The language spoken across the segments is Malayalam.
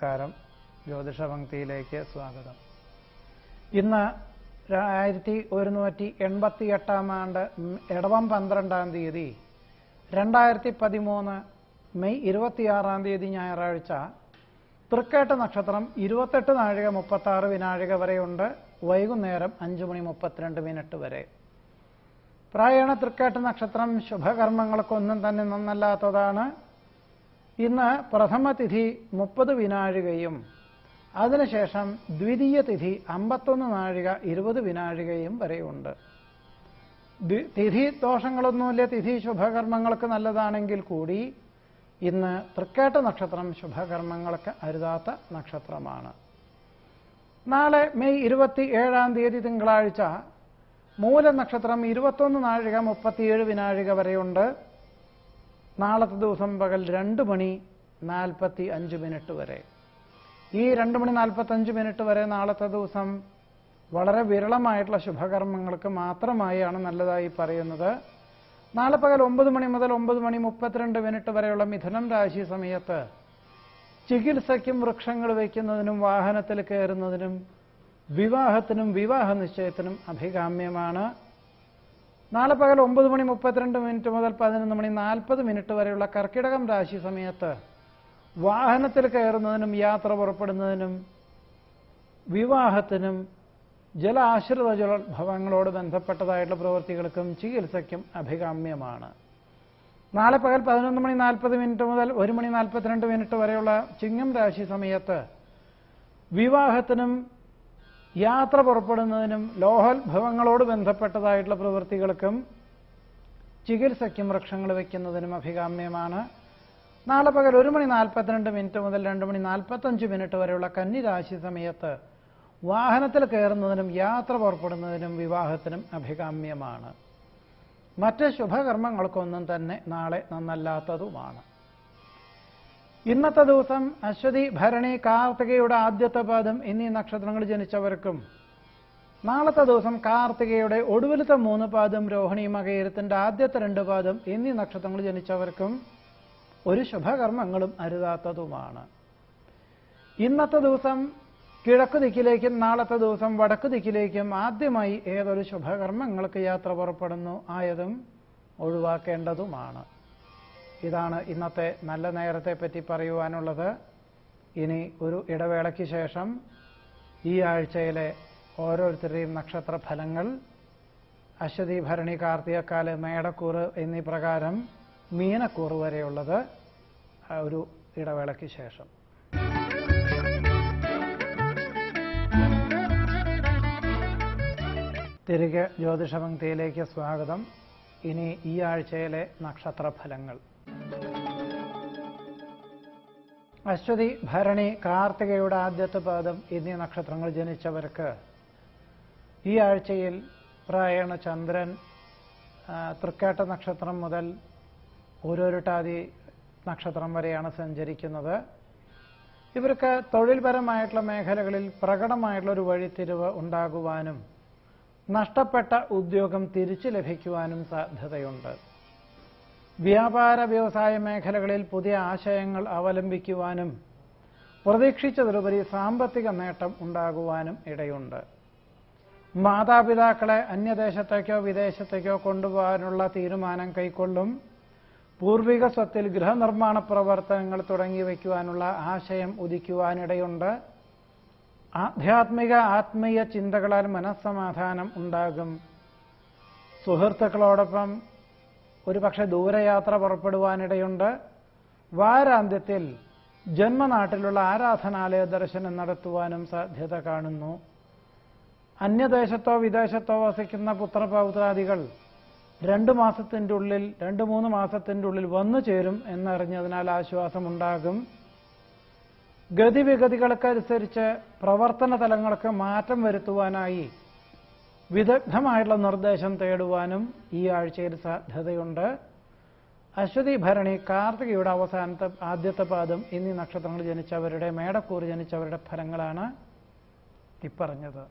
നമസ്കാരം ജ്യോതിഷ പങ്ക്തിയിലേക്ക് സ്വാഗതം ഇന്ന് ആയിരത്തി ഒരുന്നൂറ്റി എൺപത്തി എട്ടാം ആണ്ട് ഇടവം പന്ത്രണ്ടാം തീയതി രണ്ടായിരത്തി പതിമൂന്ന് മെയ് ഇരുപത്തിയാറാം തീയതി ഞായറാഴ്ച തൃക്കേട്ട നക്ഷത്രം ഇരുപത്തെട്ട് നാഴിക മുപ്പത്തി ആറ് വിനാഴിക വരെയുണ്ട് വൈകുന്നേരം അഞ്ചു മണി മുപ്പത്തിരണ്ട് മിനിറ്റ് വരെ പ്രായണ തൃക്കേട്ട നക്ഷത്രം ശുഭകർമ്മങ്ങൾക്കൊന്നും തന്നെ നന്നല്ലാത്തതാണ് ഇന്ന് പ്രഥമ തിഥി മുപ്പത് വിനാഴികയും അതിനുശേഷം ദ്വിതീയ തിഥി അമ്പത്തൊന്ന് നാഴിക ഇരുപത് വിനാഴികയും വരെയുണ്ട് ദ്വി- തിഥി ദോഷങ്ങളൊന്നുമില്ല തിഥി ശുഭകർമ്മങ്ങൾക്ക് നല്ലതാണെങ്കിൽ കൂടി ഇന്ന് തൃക്കേട്ട നക്ഷത്രം ശുഭകർമ്മങ്ങൾക്ക് അരുതാത്ത നക്ഷത്രമാണ് നാളെ മെയ് ഇരുപത്തി ഏഴാം തീയതി തിങ്കളാഴ്ച മൂല നക്ഷത്രം ഇരുപത്തൊന്ന് നാഴിക മുപ്പത്തിയേഴ് വിനാഴിക വരെയുണ്ട് നാളത്തെ ദിവസം പകൽ രണ്ട് മണി നാൽപ്പത്തി അഞ്ച് മിനിറ്റ് വരെ ഈ രണ്ട് മണി നാൽപ്പത്തഞ്ച് മിനിറ്റ് വരെ നാളത്തെ ദിവസം വളരെ വിരളമായിട്ടുള്ള ശുഭകർമ്മങ്ങൾക്ക് മാത്രമായാണ് നല്ലതായി പറയുന്നത് നാളെ പകൽ ഒമ്പത് മണി മുതൽ ഒമ്പത് മണി മുപ്പത്തിരണ്ട് മിനിറ്റ് വരെയുള്ള മിഥുനം രാശി സമയത്ത് ചികിത്സയ്ക്കും വൃക്ഷങ്ങൾ വയ്ക്കുന്നതിനും വാഹനത്തിൽ കയറുന്നതിനും വിവാഹത്തിനും വിവാഹ നിശ്ചയത്തിനും അഭികാമ്യമാണ് നാളെ പകൽ ഒമ്പത് മണി മുപ്പത്തിരണ്ട് മിനിറ്റ് മുതൽ പതിനൊന്ന് മണി നാൽപ്പത് മിനിറ്റ് വരെയുള്ള കർക്കിടകം രാശി സമയത്ത് വാഹനത്തിൽ കയറുന്നതിനും യാത്ര പുറപ്പെടുന്നതിനും വിവാഹത്തിനും ജലാശ്രിത ജലോത്ഭവങ്ങളോട് ബന്ധപ്പെട്ടതായിട്ടുള്ള പ്രവൃത്തികൾക്കും ചികിത്സയ്ക്കും അഭികാമ്യമാണ് നാളെ പകൽ പതിനൊന്ന് മണി നാൽപ്പത് മിനിറ്റ് മുതൽ ഒരു മണി നാൽപ്പത്തിരണ്ട് മിനിറ്റ് വരെയുള്ള ചിങ്ങം രാശി സമയത്ത് വിവാഹത്തിനും യാത്ര പുറപ്പെടുന്നതിനും ലോഹോത്ഭവങ്ങളോട് ബന്ധപ്പെട്ടതായിട്ടുള്ള പ്രവൃത്തികൾക്കും ചികിത്സയ്ക്കും വൃക്ഷങ്ങൾ വയ്ക്കുന്നതിനും അഭികാമ്യമാണ് നാളെ പകൽ ഒരു മണി നാൽപ്പത്തിരണ്ട് മിനിറ്റ് മുതൽ രണ്ട് മണി നാൽപ്പത്തഞ്ച് മിനിറ്റ് വരെയുള്ള കന്നിരാശി സമയത്ത് വാഹനത്തിൽ കയറുന്നതിനും യാത്ര പുറപ്പെടുന്നതിനും വിവാഹത്തിനും അഭികാമ്യമാണ് മറ്റ് ശുഭകർമ്മങ്ങൾക്കൊന്നും തന്നെ നാളെ നന്നല്ലാത്തതുമാണ് ഇന്നത്തെ ദിവസം അശ്വതി ഭരണി കാർത്തികയുടെ ആദ്യത്തെ പാദം എന്നീ നക്ഷത്രങ്ങൾ ജനിച്ചവർക്കും നാളത്തെ ദിവസം കാർത്തികയുടെ ഒടുവിലത്തെ മൂന്ന് പാദം രോഹിണി മകയിരത്തിന്റെ ആദ്യത്തെ രണ്ട് പാദം എന്നീ നക്ഷത്രങ്ങൾ ജനിച്ചവർക്കും ഒരു ശുഭകർമ്മങ്ങളും അരുതാത്തതുമാണ് ഇന്നത്തെ ദിവസം കിഴക്ക് ദിക്കിലേക്കും നാളത്തെ ദിവസം വടക്ക് ദിക്കിലേക്കും ആദ്യമായി ഏതൊരു ശുഭകർമ്മങ്ങൾക്ക് യാത്ര പുറപ്പെടുന്നു ആയതും ഒഴിവാക്കേണ്ടതുമാണ് ഇതാണ് ഇന്നത്തെ നല്ല നേരത്തെ പറ്റി പറയുവാനുള്ളത് ഇനി ഒരു ഇടവേളയ്ക്ക് ശേഷം ഈ ആഴ്ചയിലെ ഓരോരുത്തരുടെയും നക്ഷത്ര ഫലങ്ങൾ അശ്വതി ഭരണി കാർത്തികക്കാല് മേടക്കൂറ് എന്നീ പ്രകാരം മീനക്കൂറ് വരെയുള്ളത് ആ ഒരു ഇടവേളയ്ക്ക് ശേഷം തിരികെ ജ്യോതിഷപങ്ക്തിയിലേക്ക് സ്വാഗതം ഇനി ഈ ആഴ്ചയിലെ നക്ഷത്ര ഫലങ്ങൾ അശ്വതി ഭരണി കാർത്തികയുടെ ആദ്യത്തെ പാദം എന്നീ നക്ഷത്രങ്ങൾ ജനിച്ചവർക്ക് ഈ ആഴ്ചയിൽ പ്രായണ ചന്ദ്രൻ ആ, തൃക്കേട്ട നക്ഷത്രം മുതൽ ഓരോരുട്ടാതി നക്ഷത്രം വരെയാണ് സഞ്ചരിക്കുന്നത് ഇവർക്ക് തൊഴിൽപരമായിട്ടുള്ള മേഖലകളിൽ പ്രകടമായിട്ടുള്ള ഒരു വഴിത്തിരിവ് ഉണ്ടാകുവാനും നഷ്ടപ്പെട്ട ഉദ്യോഗം തിരിച്ചു ലഭിക്കുവാനും സാധ്യതയുണ്ട് വ്യാപാര വ്യവസായ മേഖലകളിൽ പുതിയ ആശയങ്ങൾ അവലംബിക്കുവാനും പ്രതീക്ഷിച്ചതിലുപരി സാമ്പത്തിക നേട്ടം ഉണ്ടാകുവാനും ഇടയുണ്ട് മാതാപിതാക്കളെ അന്യദേശത്തേക്കോ വിദേശത്തേക്കോ കൊണ്ടുപോകാനുള്ള തീരുമാനം കൈക്കൊള്ളും പൂർവിക സ്വത്തിൽ ഗൃഹനിർമ്മാണ പ്രവർത്തനങ്ങൾ തുടങ്ങി വയ്ക്കുവാനുള്ള ആശയം ഉദിക്കുവാനിടയുണ്ട് ആധ്യാത്മിക ആത്മീയ ചിന്തകളാൽ മനസ്സമാധാനം ഉണ്ടാകും സുഹൃത്തുക്കളോടൊപ്പം ഒരുപക്ഷെ ദൂരയാത്ര പുറപ്പെടുവാനിടയുണ്ട് വാരാന്ത്യത്തിൽ ജന്മനാട്ടിലുള്ള ആരാധനാലയ ദർശനം നടത്തുവാനും സാധ്യത കാണുന്നു അന്യദേശത്തോ വിദേശത്തോ വസിക്കുന്ന പുത്രപൗത്രാദികൾ രണ്ടു മാസത്തിൻ്റെ ഉള്ളിൽ രണ്ട് മൂന്ന് മാസത്തിൻ്റെ ഉള്ളിൽ വന്നു ചേരും എന്നറിഞ്ഞതിനാൽ ആശ്വാസമുണ്ടാകും ഗതിവിഗതികൾക്കനുസരിച്ച് പ്രവർത്തന തലങ്ങൾക്ക് മാറ്റം വരുത്തുവാനായി വിദഗ്ധമായിട്ടുള്ള നിർദ്ദേശം തേടുവാനും ഈ ആഴ്ചയിൽ സാധ്യതയുണ്ട് അശ്വതി ഭരണി കാർത്തികയുടെ അവസാനത്തെ ആദ്യത്തെ പാദം എന്നീ നക്ഷത്രങ്ങൾ ജനിച്ചവരുടെ മേടക്കൂർ ജനിച്ചവരുടെ ഫലങ്ങളാണ് ഇപ്പറഞ്ഞത്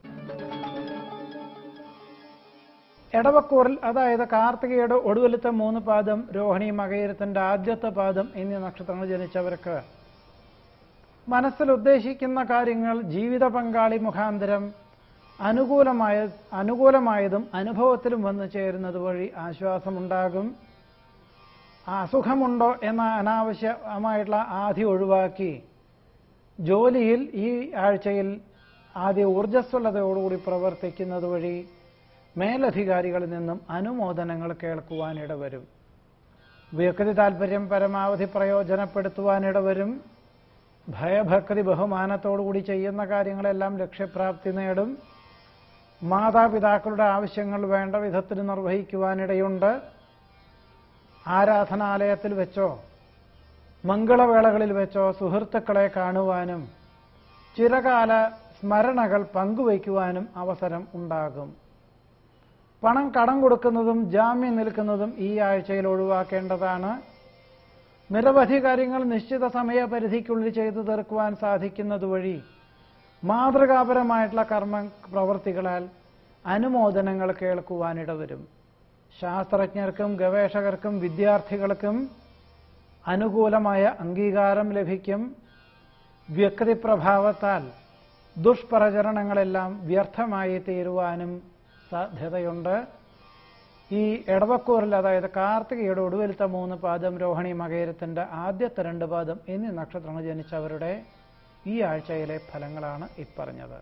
എടവക്കൂറിൽ അതായത് കാർത്തികയുടെ ഒടുവിലത്തെ മൂന്ന് പാദം രോഹിണി മകയിരത്തിന്റെ ആദ്യത്തെ പാദം എന്നീ നക്ഷത്രങ്ങൾ ജനിച്ചവർക്ക് മനസ്സിൽ ഉദ്ദേശിക്കുന്ന കാര്യങ്ങൾ ജീവിത പങ്കാളി മുഖാന്തരം അനുകൂലമായ അനുകൂലമായതും അനുഭവത്തിലും വന്നു ചേരുന്നത് വഴി ആശ്വാസമുണ്ടാകും അസുഖമുണ്ടോ എന്ന അനാവശ്യമായിട്ടുള്ള ആദ്യം ഒഴിവാക്കി ജോലിയിൽ ഈ ആഴ്ചയിൽ ആദ്യ ഊർജ്ജസ്വലതയോടുകൂടി പ്രവർത്തിക്കുന്നത് വഴി മേലധികാരികളിൽ നിന്നും അനുമോദനങ്ങൾ കേൾക്കുവാനിടവരും വ്യക്തി താൽപര്യം പരമാവധി പ്രയോജനപ്പെടുത്തുവാനിടവരും ഭയഭക്തി ബഹുമാനത്തോടുകൂടി ചെയ്യുന്ന കാര്യങ്ങളെല്ലാം ലക്ഷ്യപ്രാപ്തി നേടും മാതാപിതാക്കളുടെ ആവശ്യങ്ങൾ വേണ്ട വിധത്തിൽ നിർവഹിക്കുവാനിടയുണ്ട് ആരാധനാലയത്തിൽ വെച്ചോ മംഗളവേളകളിൽ വെച്ചോ സുഹൃത്തുക്കളെ കാണുവാനും ചിരകാല സ്മരണകൾ പങ്കുവയ്ക്കുവാനും അവസരം ഉണ്ടാകും പണം കടം കൊടുക്കുന്നതും ജാമ്യം നിൽക്കുന്നതും ഈ ആഴ്ചയിൽ ഒഴിവാക്കേണ്ടതാണ് നിരവധി കാര്യങ്ങൾ നിശ്ചിത സമയപരിധിക്കുള്ളിൽ ചെയ്തു തീർക്കുവാൻ സാധിക്കുന്നത് വഴി മാതൃകാപരമായിട്ടുള്ള കർമ്മ പ്രവർത്തികളാൽ അനുമോദനങ്ങൾ കേൾക്കുവാനിടവരും ശാസ്ത്രജ്ഞർക്കും ഗവേഷകർക്കും വിദ്യാർത്ഥികൾക്കും അനുകൂലമായ അംഗീകാരം ലഭിക്കും വ്യക്തിപ്രഭാവത്താൽ ദുഷ്പ്രചരണങ്ങളെല്ലാം വ്യർത്ഥമായി തീരുവാനും സാധ്യതയുണ്ട് ഈ എടവക്കൂറിൽ അതായത് കാർത്തികയുടെ ഒടുവിലത്തെ മൂന്ന് പാദം രോഹിണി മകേരത്തിന്റെ ആദ്യത്തെ രണ്ട് പാദം എന്നീ നക്ഷത്രങ്ങൾ ജനിച്ചവരുടെ ഈ ആഴ്ചയിലെ ഫലങ്ങളാണ് ഇപ്പറഞ്ഞത്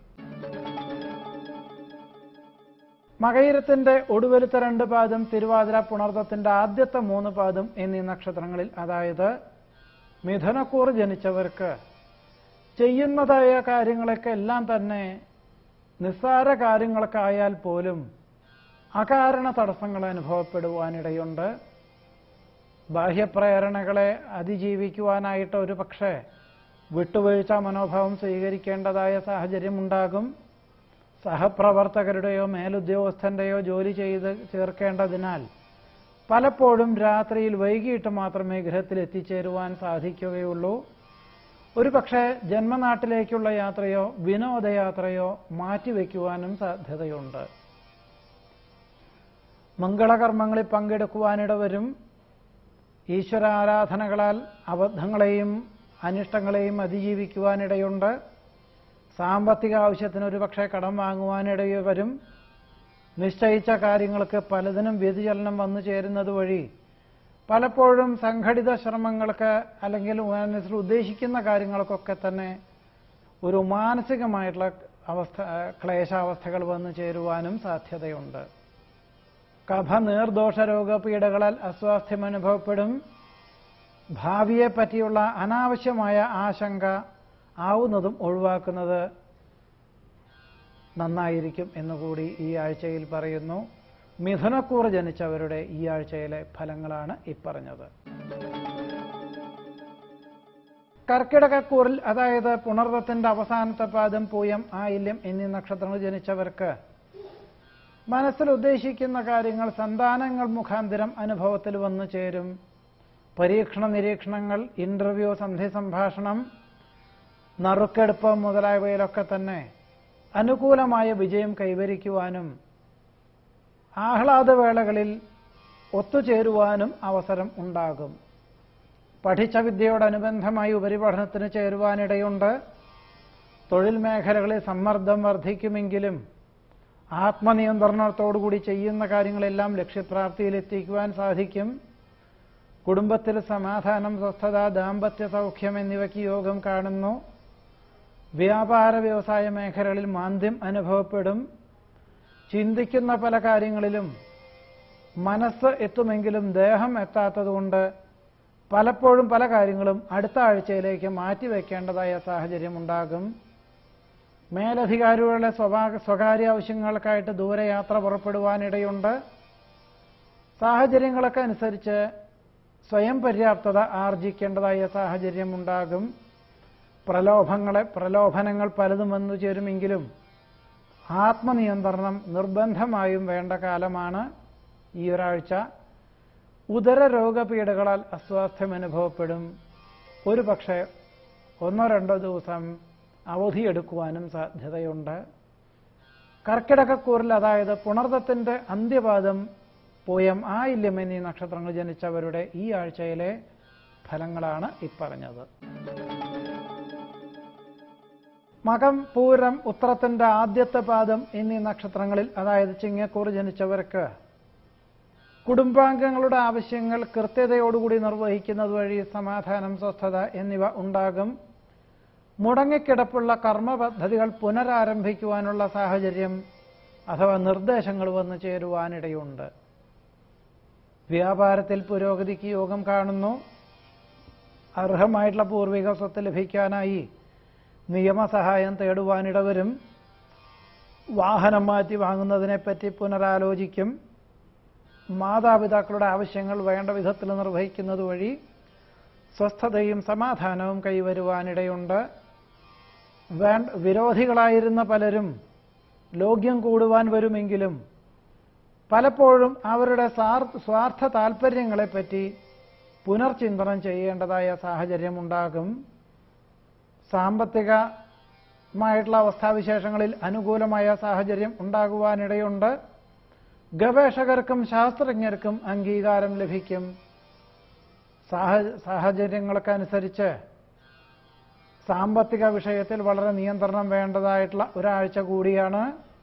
മകയിരത്തിന്റെ ഒടുവിലത്തെ രണ്ട് പാദം തിരുവാതിര പുണർദത്തിന്റെ ആദ്യത്തെ മൂന്ന് പാദം എന്നീ നക്ഷത്രങ്ങളിൽ അതായത് മിഥുനക്കൂർ ജനിച്ചവർക്ക് ചെയ്യുന്നതായ കാര്യങ്ങളൊക്കെ എല്ലാം തന്നെ നിസ്സാര കാര്യങ്ങൾക്കായാൽ പോലും അകാരണ തടസ്സങ്ങൾ അനുഭവപ്പെടുവാനിടയുണ്ട് ബാഹ്യപ്രേരണകളെ അതിജീവിക്കുവാനായിട്ട് ഒരു പക്ഷേ വിട്ടുവീഴ്ച മനോഭാവം സ്വീകരിക്കേണ്ടതായ സാഹചര്യമുണ്ടാകും സഹപ്രവർത്തകരുടെയോ മേലുദ്യോഗസ്ഥന്റെയോ ജോലി ചെയ്ത് ചേർക്കേണ്ടതിനാൽ പലപ്പോഴും രാത്രിയിൽ വൈകിട്ട് മാത്രമേ ഗൃഹത്തിൽ എത്തിച്ചേരുവാൻ സാധിക്കുകയുള്ളൂ ഒരു പക്ഷേ ജന്മനാട്ടിലേക്കുള്ള യാത്രയോ വിനോദയാത്രയോ മാറ്റിവെക്കുവാനും സാധ്യതയുണ്ട് മംഗളകർമ്മങ്ങളിൽ പങ്കെടുക്കുവാനിടവരും ഈശ്വരാരാധനകളാൽ അബദ്ധങ്ങളെയും അനിഷ്ടങ്ങളെയും അതിജീവിക്കുവാനിടയുണ്ട് സാമ്പത്തിക ആവശ്യത്തിന് ഒരു പക്ഷേ കടം വാങ്ങുവാനിടയിൽ വരും നിശ്ചയിച്ച കാര്യങ്ങൾക്ക് പലതിനും വ്യതിചലനം വന്നു ചേരുന്നത് വഴി പലപ്പോഴും സംഘടിത ശ്രമങ്ങൾക്ക് അല്ലെങ്കിൽ മനസ്സിൽ ഉദ്ദേശിക്കുന്ന കാര്യങ്ങൾക്കൊക്കെ തന്നെ ഒരു മാനസികമായിട്ടുള്ള അവസ്ഥ ക്ലേശാവസ്ഥകൾ വന്നു ചേരുവാനും സാധ്യതയുണ്ട് കഫ നീർദോഷ രോഗപീഠകളാൽ അസ്വാസ്ഥ്യം അനുഭവപ്പെടും ഭാവിയെ പറ്റിയുള്ള അനാവശ്യമായ ആശങ്ക ആവുന്നതും ഒഴിവാക്കുന്നത് നന്നായിരിക്കും എന്നുകൂടി ഈ ആഴ്ചയിൽ പറയുന്നു മിഥുനക്കൂർ ജനിച്ചവരുടെ ഈ ആഴ്ചയിലെ ഫലങ്ങളാണ് ഇപ്പറഞ്ഞത് കർക്കിടകക്കൂറിൽ അതായത് പുണർവത്തിന്റെ അവസാനത്തെ പാദം പൂയം ആയില്യം എന്നീ നക്ഷത്രങ്ങൾ ജനിച്ചവർക്ക് മനസ്സിൽ ഉദ്ദേശിക്കുന്ന കാര്യങ്ങൾ സന്താനങ്ങൾ മുഖാന്തരം അനുഭവത്തിൽ വന്നു ചേരും പരീക്ഷണ നിരീക്ഷണങ്ങൾ ഇന്റർവ്യൂ സന്ധി സംഭാഷണം നറുക്കെടുപ്പ് മുതലായവയിലൊക്കെ തന്നെ അനുകൂലമായ വിജയം കൈവരിക്കുവാനും ആഹ്ലാദവേളകളിൽ ഒത്തുചേരുവാനും അവസരം ഉണ്ടാകും പഠിച്ച വിദ്യയോടനുബന്ധമായി ഉപരിപഠനത്തിന് ചേരുവാനിടയുണ്ട് തൊഴിൽ മേഖലകളിൽ സമ്മർദ്ദം വർദ്ധിക്കുമെങ്കിലും ആത്മനിയന്ത്രണത്തോടുകൂടി ചെയ്യുന്ന കാര്യങ്ങളെല്ലാം ലക്ഷ്യപ്രാപ്തിയിലെത്തിക്കുവാൻ സാധിക്കും കുടുംബത്തിൽ സമാധാനം സ്വസ്ഥത ദാമ്പത്യ സൗഖ്യം എന്നിവയ്ക്ക് യോഗം കാണുന്നു വ്യാപാര വ്യവസായ മേഖലകളിൽ മാന്ദ്യം അനുഭവപ്പെടും ചിന്തിക്കുന്ന പല കാര്യങ്ങളിലും മനസ്സ് എത്തുമെങ്കിലും ദേഹം എത്താത്തതുകൊണ്ട് പലപ്പോഴും പല കാര്യങ്ങളും അടുത്ത ആഴ്ചയിലേക്ക് മാറ്റിവെക്കേണ്ടതായ സാഹചര്യം ഉണ്ടാകും മേലധികാരികളുടെ സ്വഭാ സ്വകാര്യ ആവശ്യങ്ങൾക്കായിട്ട് ദൂരയാത്ര പുറപ്പെടുവാനിടയുണ്ട് സാഹചര്യങ്ങളൊക്കെ അനുസരിച്ച് സ്വയം പര്യാപ്തത ആർജിക്കേണ്ടതായ സാഹചര്യം ഉണ്ടാകും പ്രലോഭങ്ങളെ പ്രലോഭനങ്ങൾ പലതും വന്നു ചേരുമെങ്കിലും ആത്മനിയന്ത്രണം നിർബന്ധമായും വേണ്ട കാലമാണ് ഈ ഒരാഴ്ച ഉദര രോഗപീഠകളാൽ അസ്വാസ്ഥ്യം അനുഭവപ്പെടും ഒരു പക്ഷേ ഒന്നോ രണ്ടോ ദിവസം അവധിയെടുക്കുവാനും സാധ്യതയുണ്ട് കർക്കിടകക്കൂറിൽ അതായത് പുണർദത്തിന്റെ അന്ത്യപാദം പൂയം ആയില്യം എന്നീ നക്ഷത്രങ്ങൾ ജനിച്ചവരുടെ ഈ ആഴ്ചയിലെ ഫലങ്ങളാണ് ഇപ്പറഞ്ഞത് മകം പൂരം ഉത്രത്തിന്റെ ആദ്യത്തെ പാദം എന്നീ നക്ഷത്രങ്ങളിൽ അതായത് ചിങ്ങക്കൂർ ജനിച്ചവർക്ക് കുടുംബാംഗങ്ങളുടെ ആവശ്യങ്ങൾ കൃത്യതയോടുകൂടി നിർവഹിക്കുന്നത് വഴി സമാധാനം സ്വസ്ഥത എന്നിവ ഉണ്ടാകും മുടങ്ങിക്കിടപ്പുള്ള കർമ്മ പദ്ധതികൾ പുനരാരംഭിക്കുവാനുള്ള സാഹചര്യം അഥവാ നിർദ്ദേശങ്ങൾ വന്നു ചേരുവാനിടയുണ്ട് വ്യാപാരത്തിൽ പുരോഗതിക്ക് യോഗം കാണുന്നു അർഹമായിട്ടുള്ള പൂർവിക സ്വത്ത് ലഭിക്കാനായി നിയമസഹായം തേടുവാനിടവരും വാഹനം മാറ്റി വാങ്ങുന്നതിനെപ്പറ്റി പുനരാലോചിക്കും മാതാപിതാക്കളുടെ ആവശ്യങ്ങൾ വേണ്ട വിധത്തിൽ നിർവഹിക്കുന്നത് വഴി സ്വസ്ഥതയും സമാധാനവും കൈവരുവാനിടയുണ്ട് വേണ്ട വിരോധികളായിരുന്ന പലരും ലോക്യം കൂടുവാൻ വരുമെങ്കിലും പലപ്പോഴും അവരുടെ സ്വാർത്ഥ താൽപ്പര്യങ്ങളെപ്പറ്റി പുനർചിന്തനം ചെയ്യേണ്ടതായ സാഹചര്യമുണ്ടാകും സാമ്പത്തികമായിട്ടുള്ള അവസ്ഥാവിശേഷങ്ങളിൽ അനുകൂലമായ സാഹചര്യം ഉണ്ടാകുവാനിടയുണ്ട് ഗവേഷകർക്കും ശാസ്ത്രജ്ഞർക്കും അംഗീകാരം ലഭിക്കും സാഹചര്യങ്ങൾക്കനുസരിച്ച് സാമ്പത്തിക വിഷയത്തിൽ വളരെ നിയന്ത്രണം വേണ്ടതായിട്ടുള്ള ഒരാഴ്ച കൂടിയാണ്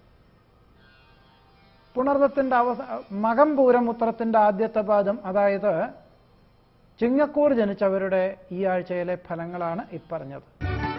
പുണർദത്തിന്റെ അവസ മകം പൂരം ഉത്തരത്തിന്റെ ആദ്യത്തെ പാദം അതായത് ചിങ്ങക്കൂർ ജനിച്ചവരുടെ ഈ ആഴ്ചയിലെ ഫലങ്ങളാണ് ഇപ്പറഞ്ഞത്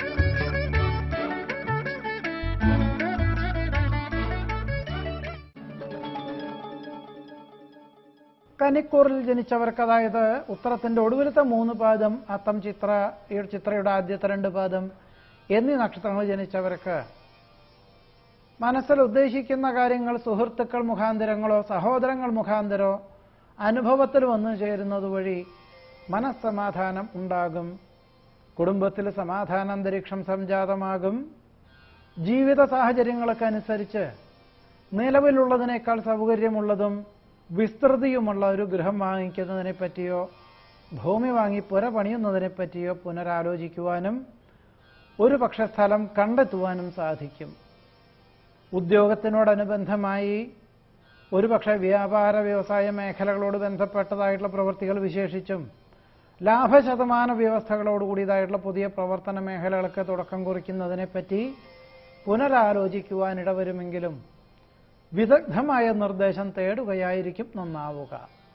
കനിക്കൂറിൽ ജനിച്ചവർക്ക് അതായത് ഉത്തരത്തിന്റെ ഒടുവിലത്തെ മൂന്ന് പാദം അത്തം ചിത്ര ഈ ചിത്രയുടെ ആദ്യത്തെ രണ്ട് പാദം എന്നീ നക്ഷത്രങ്ങൾ ജനിച്ചവർക്ക് മനസ്സിൽ ഉദ്ദേശിക്കുന്ന കാര്യങ്ങൾ സുഹൃത്തുക്കൾ മുഖാന്തരങ്ങളോ സഹോദരങ്ങൾ മുഖാന്തരോ അനുഭവത്തിൽ വന്നു ചേരുന്നത് വഴി മനസ്സമാധാനം ഉണ്ടാകും കുടുംബത്തിൽ സമാധാന അന്തരീക്ഷം സംജാതമാകും ജീവിത സാഹചര്യങ്ങൾക്കനുസരിച്ച് നിലവിലുള്ളതിനേക്കാൾ സൗകര്യമുള്ളതും വിസ്തൃതിയുമുള്ള ഒരു ഗൃഹം വാങ്ങിക്കുന്നതിനെ പറ്റിയോ ഭൂമി വാങ്ങി പുര പണിയുന്നതിനെ പറ്റിയോ പുനരാലോചിക്കുവാനും ഒരു പക്ഷെ സ്ഥലം കണ്ടെത്തുവാനും സാധിക്കും ഉദ്യോഗത്തിനോടനുബന്ധമായി ഒരുപക്ഷെ വ്യാപാര വ്യവസായ മേഖലകളോട് ബന്ധപ്പെട്ടതായിട്ടുള്ള പ്രവൃത്തികൾ വിശേഷിച്ചും ലാഭശതമാന വ്യവസ്ഥകളോടുകൂടിയതായിട്ടുള്ള പുതിയ പ്രവർത്തന മേഖലകൾക്ക് തുടക്കം കുറിക്കുന്നതിനെപ്പറ്റി പുനരാലോചിക്കുവാനിടവരുമെങ്കിലും വിദഗ്ധമായ നിർദ്ദേശം തേടുകയായിരിക്കും നന്നാവുക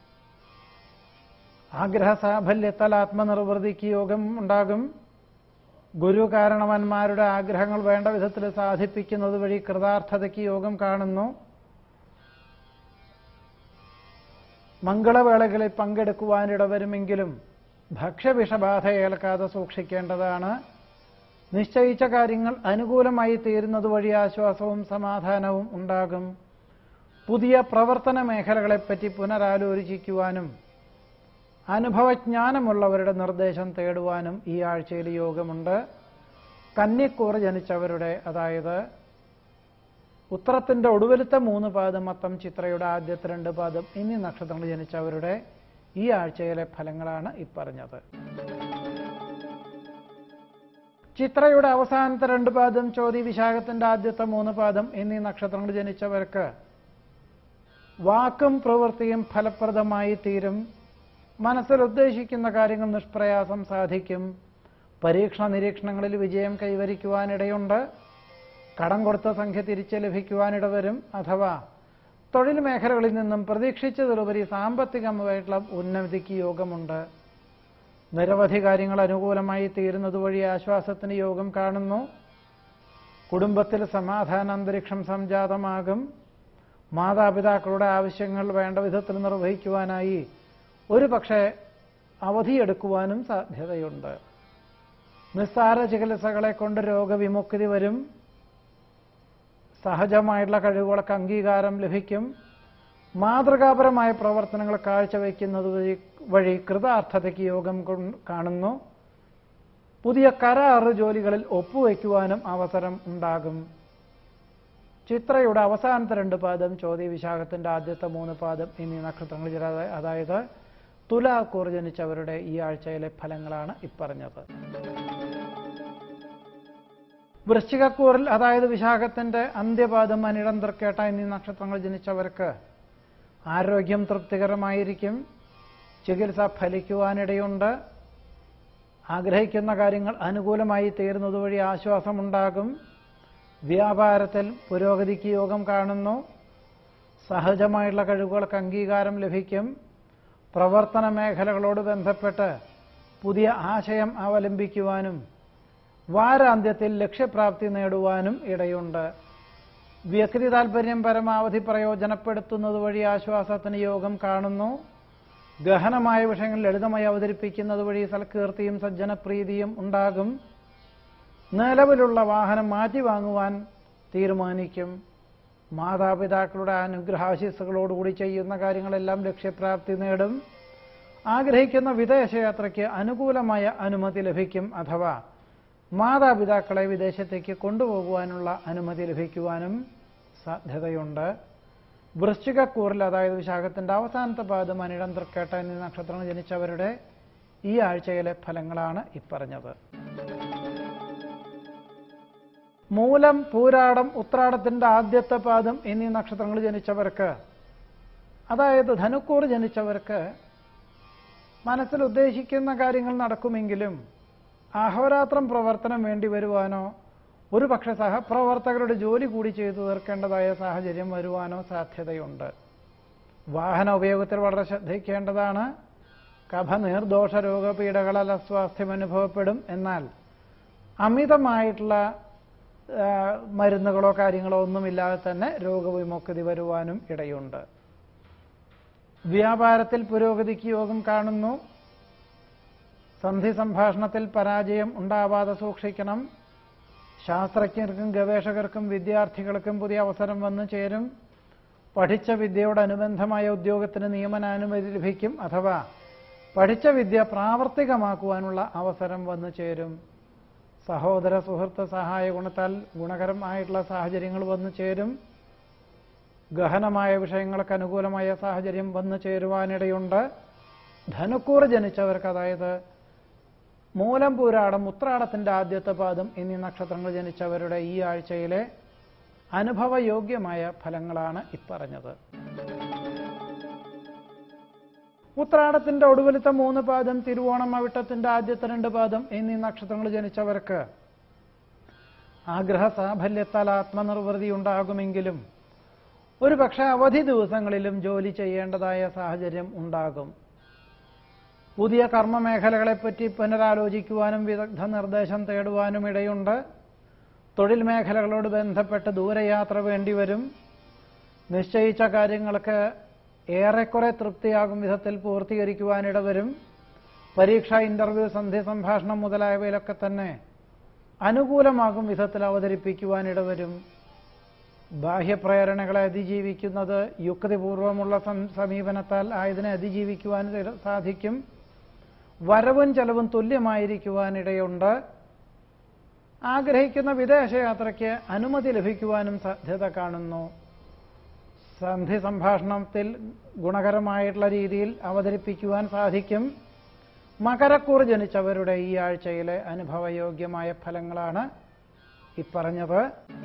ആഗ്രഹസാഫല്യത്താൽ ആത്മനിർവൃതിക്ക് യോഗം ഉണ്ടാകും ഗുരു കാരണവന്മാരുടെ ആഗ്രഹങ്ങൾ വേണ്ട വിധത്തിൽ സാധിപ്പിക്കുന്നത് വഴി കൃതാർത്ഥതയ്ക്ക് യോഗം കാണുന്നു മംഗളവേളകളിൽ പങ്കെടുക്കുവാനിടവരുമെങ്കിലും ഭക്ഷ്യവിഷബാധ ഏൽക്കാതെ സൂക്ഷിക്കേണ്ടതാണ് നിശ്ചയിച്ച കാര്യങ്ങൾ അനുകൂലമായി തീരുന്നത് വഴി ആശ്വാസവും സമാധാനവും ഉണ്ടാകും പുതിയ പ്രവർത്തന മേഖലകളെപ്പറ്റി പുനരാലോചിക്കുവാനും അനുഭവജ്ഞാനമുള്ളവരുടെ നിർദ്ദേശം തേടുവാനും ഈ ആഴ്ചയിൽ യോഗമുണ്ട് കന്നിക്കൂർ ജനിച്ചവരുടെ അതായത് ഉത്തരത്തിന്റെ ഒടുവിലത്തെ മൂന്ന് പാദം മൊത്തം ചിത്രയുടെ ആദ്യത്തെ രണ്ട് പാദം എന്നീ നക്ഷത്രങ്ങൾ ജനിച്ചവരുടെ ഈ ആഴ്ചയിലെ ഫലങ്ങളാണ് ഇപ്പറഞ്ഞത് ചിത്രയുടെ അവസാനത്തെ രണ്ട് പാദം ചോതി വിശാഖത്തിന്റെ ആദ്യത്തെ മൂന്ന് പാദം എന്നീ നക്ഷത്രങ്ങൾ ജനിച്ചവർക്ക് വാക്കും പ്രവൃത്തിയും ഫലപ്രദമായി തീരും മനസ്സിൽ ഉദ്ദേശിക്കുന്ന കാര്യങ്ങൾ നിഷ്പ്രയാസം സാധിക്കും പരീക്ഷണ നിരീക്ഷണങ്ങളിൽ വിജയം കൈവരിക്കുവാനിടയുണ്ട് കടം കൊടുത്ത സംഖ്യ തിരിച്ച് ലഭിക്കുവാനിടവരും അഥവാ തൊഴിൽ മേഖലകളിൽ നിന്നും പ്രതീക്ഷിച്ചതിലുപരി സാമ്പത്തികമായിട്ടുള്ള ഉന്നതിക്ക് യോഗമുണ്ട് നിരവധി കാര്യങ്ങൾ അനുകൂലമായി തീരുന്നത് വഴി ആശ്വാസത്തിന് യോഗം കാണുന്നു കുടുംബത്തിൽ സമാധാന അന്തരീക്ഷം സംജാതമാകും മാതാപിതാക്കളുടെ ആവശ്യങ്ങൾ വേണ്ട വിധത്തിൽ നിർവഹിക്കുവാനായി ഒരു പക്ഷേ അവധിയെടുക്കുവാനും സാധ്യതയുണ്ട് നിസ്സാര ചികിത്സകളെ കൊണ്ട് രോഗവിമുക്തി വരും സഹജമായിട്ടുള്ള കഴിവുകൾക്ക് അംഗീകാരം ലഭിക്കും മാതൃകാപരമായ പ്രവർത്തനങ്ങൾ കാഴ്ചവെക്കുന്നത് വഴി വഴി കൃതാർത്ഥതയ്ക്ക് യോഗം കൊൺ- കാണുന്നു പുതിയ കരാറ് ജോലികളിൽ ഒപ്പുവയ്ക്കുവാനും അവസരം ഉണ്ടാകും ചിത്രയുടെ അവസാനത്തെ രണ്ട് പാദം ചോദ്യ വിശാഖത്തിന്റെ ആദ്യത്തെ മൂന്ന് പാദം എന്നീ നക്ഷത്രങ്ങൾ ചില- അതായത് തുലാക്കൂർ ജനിച്ചവരുടെ ഈ ആഴ്ചയിലെ ഫലങ്ങളാണ് ഇപ്പറഞ്ഞത് വൃശ്ചികക്കൂറിൽ അതായത് വിശാഖത്തിന്റെ അന്ത്യപാദം അനിടം തൃക്കേട്ട എന്നീ നക്ഷത്രങ്ങൾ ജനിച്ചവർക്ക് ആരോഗ്യം തൃപ്തികരമായിരിക്കും ചികിത്സ ഫലിക്കുവാനിടയുണ്ട് ആഗ്രഹിക്കുന്ന കാര്യങ്ങൾ അനുകൂലമായി തീരുന്നത് വഴി ആശ്വാസമുണ്ടാകും വ്യാപാരത്തിൽ പുരോഗതിക്ക് യോഗം കാണുന്നു സഹജമായുള്ള കഴിവുകൾക്ക് അംഗീകാരം ലഭിക്കും പ്രവർത്തന മേഖലകളോട് ബന്ധപ്പെട്ട് പുതിയ ആശയം അവലംബിക്കുവാനും വാരാന്ത്യത്തിൽ ലക്ഷ്യപ്രാപ്തി നേടുവാനും ഇടയുണ്ട് വ്യക്തി താൽപര്യം പരമാവധി പ്രയോജനപ്പെടുത്തുന്നത് വഴി ആശ്വാസത്തിന് യോഗം കാണുന്നു ഗഹനമായ വിഷയങ്ങൾ ലളിതമായി അവതരിപ്പിക്കുന്നത് വഴി സൽകീർത്തിയും സജ്ജനപ്രീതിയും ഉണ്ടാകും നിലവിലുള്ള വാഹനം മാറ്റി വാങ്ങുവാൻ തീരുമാനിക്കും മാതാപിതാക്കളുടെ അനുഗ്രഹാശിസ്സുകളോടുകൂടി ചെയ്യുന്ന കാര്യങ്ങളെല്ലാം ലക്ഷ്യപ്രാപ്തി നേടും ആഗ്രഹിക്കുന്ന വിദേശയാത്രയ്ക്ക് അനുകൂലമായ അനുമതി ലഭിക്കും അഥവാ മാതാപിതാക്കളെ വിദേശത്തേക്ക് കൊണ്ടുപോകുവാനുള്ള അനുമതി ലഭിക്കുവാനും സാധ്യതയുണ്ട് വൃശ്ചികക്കൂറിൽ അതായത് വിശാഖത്തിന്റെ അവസാനത്തെ പാദം അനിടം തൃക്കേട്ട എന്നീ നക്ഷത്രങ്ങൾ ജനിച്ചവരുടെ ഈ ആഴ്ചയിലെ ഫലങ്ങളാണ് ഇപ്പറഞ്ഞത് മൂലം പൂരാടം ഉത്രാടത്തിന്റെ ആദ്യത്തെ പാദം എന്നീ നക്ഷത്രങ്ങൾ ജനിച്ചവർക്ക് അതായത് ധനുക്കൂർ ജനിച്ചവർക്ക് മനസ്സിൽ ഉദ്ദേശിക്കുന്ന കാര്യങ്ങൾ നടക്കുമെങ്കിലും അഹോരാത്രം പ്രവർത്തനം വേണ്ടി വരുവാനോ ഒരു പക്ഷെ സഹപ്രവർത്തകരുടെ ജോലി കൂടി ചെയ്തു തീർക്കേണ്ടതായ സാഹചര്യം വരുവാനോ സാധ്യതയുണ്ട് വാഹന ഉപയോഗത്തിൽ വളരെ ശ്രദ്ധിക്കേണ്ടതാണ് കഫ നീർദോഷ രോഗപീഠകളാൽ അസ്വാസ്ഥ്യം അനുഭവപ്പെടും എന്നാൽ അമിതമായിട്ടുള്ള ആ, മരുന്നുകളോ കാര്യങ്ങളോ ഒന്നുമില്ലാതെ തന്നെ രോഗവിമുക്തി വരുവാനും ഇടയുണ്ട് വ്യാപാരത്തിൽ പുരോഗതിക്ക് യോഗം കാണുന്നു സന്ധി സംഭാഷണത്തിൽ പരാജയം ഉണ്ടാവാതെ സൂക്ഷിക്കണം ശാസ്ത്രജ്ഞർക്കും ഗവേഷകർക്കും വിദ്യാർത്ഥികൾക്കും പുതിയ അവസരം വന്നു ചേരും പഠിച്ച വിദ്യയോടനുബന്ധമായ ഉദ്യോഗത്തിന് നിയമനാനുമതി ലഭിക്കും അഥവാ പഠിച്ച വിദ്യ പ്രാവർത്തികമാക്കുവാനുള്ള അവസരം വന്നു ചേരും സഹോദര സുഹൃത്ത് സഹായ ഗുണത്താൽ ഗുണകരമായിട്ടുള്ള സാഹചര്യങ്ങൾ വന്നു ചേരും ഗഹനമായ വിഷയങ്ങൾക്ക് അനുകൂലമായ സാഹചര്യം വന്നു ചേരുവാനിടയുണ്ട് ധനുക്കൂർ ജനിച്ചവർക്ക് അതായത് മൂലം പൂരാടം ഉത്രാടത്തിന്റെ ആദ്യത്തെ പാദം എന്നീ നക്ഷത്രങ്ങൾ ജനിച്ചവരുടെ ഈ ആഴ്ചയിലെ അനുഭവയോഗ്യമായ ഫലങ്ങളാണ് ഇപ്പറഞ്ഞത് ഉത്രാടത്തിന്റെ ഒടുവിലത്തെ മൂന്ന് പാദം തിരുവോണം അവിട്ടത്തിന്റെ ആദ്യത്തെ രണ്ട് പാദം എന്നീ നക്ഷത്രങ്ങൾ ജനിച്ചവർക്ക് ആഗ്രഹ സാഫല്യത്താൽ ആത്മനിർവൃതി ഉണ്ടാകുമെങ്കിലും ഒരു പക്ഷേ അവധി ദിവസങ്ങളിലും ജോലി ചെയ്യേണ്ടതായ സാഹചര്യം ഉണ്ടാകും പുതിയ കർമ്മമേഖലകളെപ്പറ്റി പുനരാലോചിക്കുവാനും വിദഗ്ധ നിർദ്ദേശം തേടുവാനും ഇടയുണ്ട് തൊഴിൽ മേഖലകളോട് ബന്ധപ്പെട്ട് ദൂരയാത്ര വേണ്ടിവരും നിശ്ചയിച്ച കാര്യങ്ങൾക്ക് ഏറെക്കുറെ തൃപ്തിയാകും വിധത്തിൽ പൂർത്തീകരിക്കുവാനിടവരും പരീക്ഷ ഇന്റർവ്യൂ സന്ധി സംഭാഷണം മുതലായവയിലൊക്കെ തന്നെ അനുകൂലമാകും വിധത്തിൽ അവതരിപ്പിക്കുവാനിടവരും ബാഹ്യപ്രേരണകളെ അതിജീവിക്കുന്നത് യുക്തിപൂർവമുള്ള സം- സമീപനത്താൽ ആയതിനെ അതിജീവിക്കുവാൻ ഇട- സാധിക്കും വരവും ചെലവും തുല്യമായിരിക്കുവാനിടയുണ്ട് ആഗ്രഹിക്കുന്ന വിദേശയാത്രയ്ക്ക് അനുമതി ലഭിക്കുവാനും സാധ്യത കാണുന്നു സന്ധി സംഭാഷണത്തിൽ ഗുണകരമായിട്ടുള്ള രീതിയിൽ അവതരിപ്പിക്കുവാൻ സാധിക്കും മകരക്കൂർ ജനിച്ചവരുടെ ഈ ആഴ്ചയിലെ അനുഭവയോഗ്യമായ ഫലങ്ങളാണ് ഇപ്പറഞ്ഞത്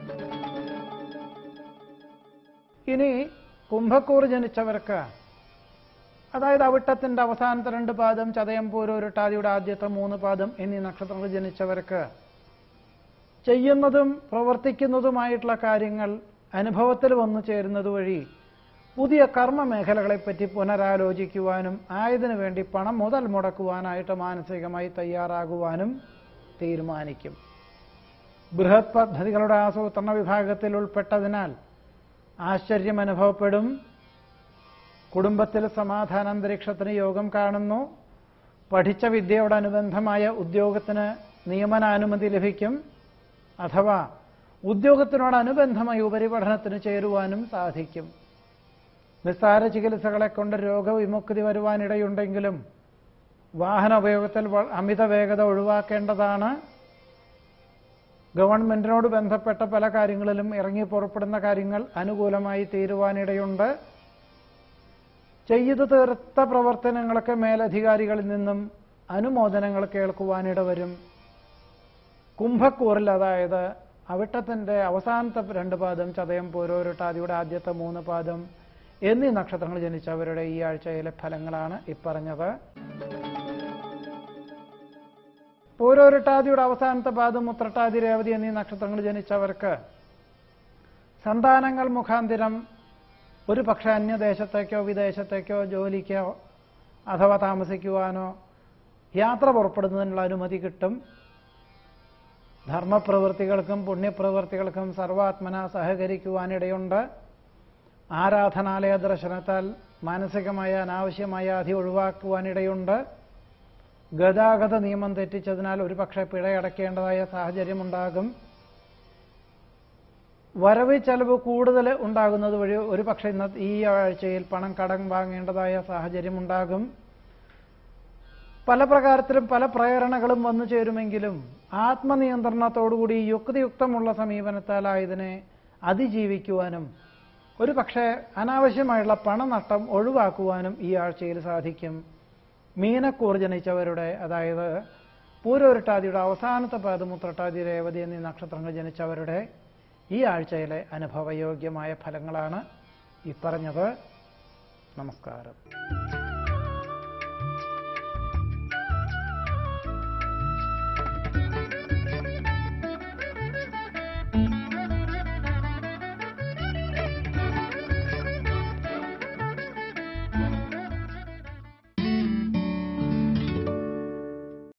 ഇനി കുംഭക്കൂർ ജനിച്ചവർക്ക് അതായത് അവിട്ടത്തിന്റെ അവസാനത്തെ രണ്ട് പാദം ചതയം പൂരോരുട്ടാതിയുടെ ആദ്യത്തെ മൂന്ന് പാദം എന്നീ നക്ഷത്രങ്ങൾ ജനിച്ചവർക്ക് ചെയ്യുന്നതും പ്രവർത്തിക്കുന്നതുമായിട്ടുള്ള കാര്യങ്ങൾ അനുഭവത്തിൽ വന്നു ചേരുന്നത് വഴി പുതിയ കർമ്മ മേഖലകളെപ്പറ്റി പുനരാലോചിക്കുവാനും ആയതിനു വേണ്ടി പണം മുതൽ മുടക്കുവാനായിട്ട് മാനസികമായി തയ്യാറാകുവാനും തീരുമാനിക്കും ബൃഹത് പദ്ധതികളുടെ ആസൂത്രണ വിഭാഗത്തിൽ ഉൾപ്പെട്ടതിനാൽ ആശ്ചര്യം അനുഭവപ്പെടും കുടുംബത്തിൽ സമാധാനാന്തരീക്ഷത്തിന് യോഗം കാണുന്നു പഠിച്ച വിദ്യയോടനുബന്ധമായ ഉദ്യോഗത്തിന് നിയമനാനുമതി ലഭിക്കും അഥവാ ഉദ്യോഗത്തിനോടനുബന്ധമായി ഉപരിപഠനത്തിന് ചേരുവാനും സാധിക്കും നിസ്സാര ചികിത്സകളെ കൊണ്ട് രോഗവിമുക്തി വരുവാനിടയുണ്ടെങ്കിലും വാഹന ഉപയോഗത്തിൽ വ- അമിത വേഗത ഒഴിവാക്കേണ്ടതാണ് ഗവൺമെന്റിനോട് ബന്ധപ്പെട്ട പല കാര്യങ്ങളിലും ഇറങ്ങി പുറപ്പെടുന്ന കാര്യങ്ങൾ അനുകൂലമായി തീരുവാനിടയുണ്ട് ചെയ്തു തീർത്ത പ്രവർത്തനങ്ങൾക്ക് മേലധികാരികളിൽ നിന്നും അനുമോദനങ്ങൾ കേൾക്കുവാനിടവരും കുംഭക്കൂറിൽ അതായത് അവിട്ടത്തിന്റെ അവസാനത്തെ രണ്ട് പാദം ചതയം പോരോരുട്ടാതിയുടെ ആദ്യത്തെ മൂന്ന് പാദം എന്നീ നക്ഷത്രങ്ങൾ ജനിച്ചവരുടെ ഈ ആഴ്ചയിലെ ഫലങ്ങളാണ് ഇപ്പറഞ്ഞത് പൂരോരുട്ടാതിയുടെ അവസാനത്തെ പാദം മുത്രട്ടാതി രേവതി എന്നീ നക്ഷത്രങ്ങൾ ജനിച്ചവർക്ക് സന്താനങ്ങൾ മുഖാന്തിരം ഒരു പക്ഷേ അന്യദേശത്തേക്കോ വിദേശത്തേക്കോ ജോലിക്കോ അഥവാ താമസിക്കുവാനോ യാത്ര പുറപ്പെടുന്നതിനുള്ള അനുമതി കിട്ടും ധർമ്മപ്രവൃത്തികൾക്കും പുണ്യപ്രവൃത്തികൾക്കും സർവാത്മന സഹകരിക്കുവാനിടയുണ്ട് ആരാധനാലയ ദർശനത്താൽ മാനസികമായ അനാവശ്യമായ അധി ഒഴിവാക്കുവാനിടയുണ്ട് ഗതാഗത നിയമം തെറ്റിച്ചതിനാൽ ഒരുപക്ഷെ പിഴയടക്കേണ്ടതായ സാഹചര്യമുണ്ടാകും വരവ് ചെലവ് കൂടുതൽ ഉണ്ടാകുന്നത് വഴി ഒരുപക്ഷെ ഇന്ന ഈ ആഴ്ചയിൽ പണം കടം വാങ്ങേണ്ടതായ സാഹചര്യമുണ്ടാകും പല പ്രകാരത്തിലും പല പ്രേരണകളും വന്നു ചേരുമെങ്കിലും ആത്മനിയന്ത്രണത്തോടുകൂടി യുക്തിയുക്തമുള്ള സമീപനത്താൽ ഇതിനെ അതിജീവിക്കുവാനും ഒരു പക്ഷേ അനാവശ്യമായുള്ള പണനഷ്ടം ഒഴിവാക്കുവാനും ഈ ആഴ്ചയിൽ സാധിക്കും മീനക്കൂർ ജനിച്ചവരുടെ അതായത് പൂരോരുട്ടാതിയുടെ അവസാനത്തെ പാദമുത്രട്ടാതി രേവതി എന്നീ നക്ഷത്രങ്ങൾ ജനിച്ചവരുടെ ഈ ആഴ്ചയിലെ അനുഭവയോഗ്യമായ ഫലങ്ങളാണ് ഈ പറഞ്ഞത് നമസ്കാരം